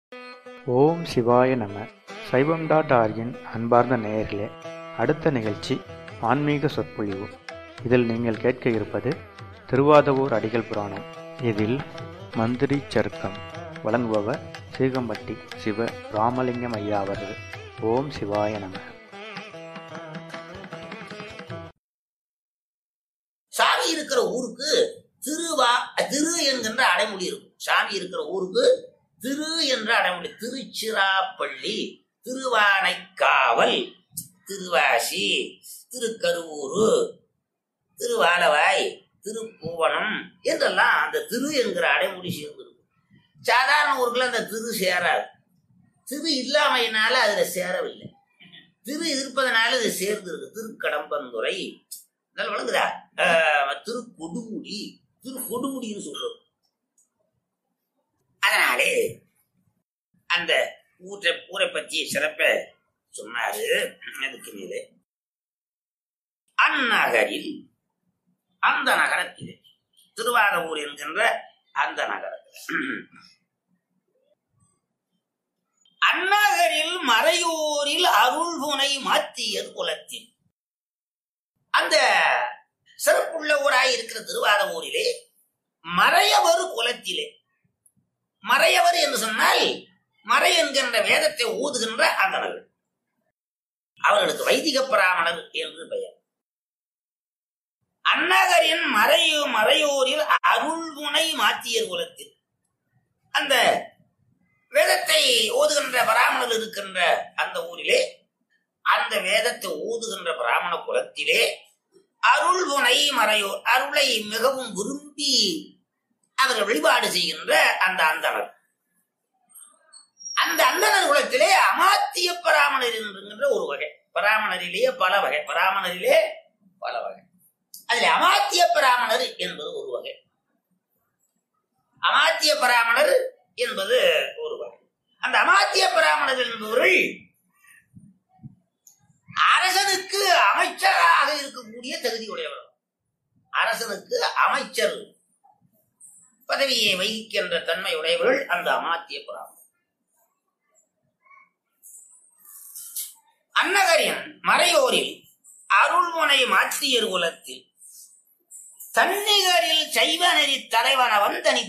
ஓம் சிவாய நம சைவம் டாட் ஆர்கின் அன்பார்ந்த நேயர்களே அடுத்த நிகழ்ச்சி ஆன்மீக சொற்பொழிவு இதில் நீங்கள் கேட்க இருப்பது திருவாதவூர் அடிகள் புராணம் இதில் மந்திரி சருக்கம் வழங்குபவர் சீகம்பட்டி சிவ ராமலிங்கம் ஐயா அவர்கள் ஓம் சிவாய நம சாமி இருக்கிற ஊருக்கு திருவா திரு என்கின்ற அடைமொழி இருக்கும் சாமி இருக்கிற ஊருக்கு திரு என்ற அடைமொழி திருச்சிராப்பள்ளி திருவானைக்காவல் திருவாசி திருக்கருவூரு திருவாலவாய் திருப்பூவனம் என்றெல்லாம் அந்த திரு என்கிற அடைமொழி சேர்ந்திருக்கும் சாதாரண ஊருக்குள்ள அந்த திரு சேராது திரு இல்லாமையினால அதுல சேரவில்லை திரு இருப்பதனால இது சேர்ந்திருக்கு திருக்கடம்பந்துறை நல்லா விளங்குதா ஆஹ் திரு கொடுமுடி திரு கொடுமுடின்னு சொல்றோம் அதனாலே அந்த ஊரை ஊரை பற்றிய சிறப்ப சொன்னாரு அதுக்கு மேலே அந்நகரில் அந்த நகரத்திலே திருவாரூர் என்கின்ற அந்த நகரத்தில் அந்நகரில் மறையோரில் அருள்புனை மாத்தியர் குலத்தில் அந்த சிறப்புள்ள ஊராய் இருக்கிற திருவாரூரிலே மறையவர் குலத்திலே மறையவர் என்று சொன்னால் மறை என்கின்ற வேதத்தை ஊதுகின்ற அந்தணர்கள் அவர்களுக்கு வைதிக பிராமணர் என்று பெயர் அன்னகரின் மறையோ மறையோரில் அருள்முனை மாத்தியர் குலத்தில் அந்த வேதத்தை ஓதுகின்ற பிராமணர் இருக்கின்ற அந்த ஊரிலே அந்த வேதத்தை ஊதுகின்ற பிராமண குலத்திலே அருள்முனை மறையோர் அருளை மிகவும் விரும்பி அவர்கள் வழிபாடு செய்கின்ற அந்த அந்தனர் அந்த அந்தனர் குலத்திலே அமாத்திய பராமணர் என்கின்ற ஒரு வகை பராமணரிலேயே பல வகை பராமணரிலே பல வகை அதில் அமாத்திய பராமணர் என்பது ஒரு வகை அமாத்திய பராமணர் என்பது ஒரு வகை அந்த அமாத்திய பராமணர் என்பவர்கள் அரசனுக்கு அமைச்சராக இருக்கக்கூடிய தகுதி உடையவர் அரசனுக்கு அமைச்சர் பதவியை வகிக்கின்ற தன்மை உடையவர்கள் அந்த அமாத்திய புறாமணர் அன்னகரின் மறையோரில் அருள்முனை மாற்றியர் குலத்தில் தன்னிகரில் சைவ நெறி தலைவனவன் தனி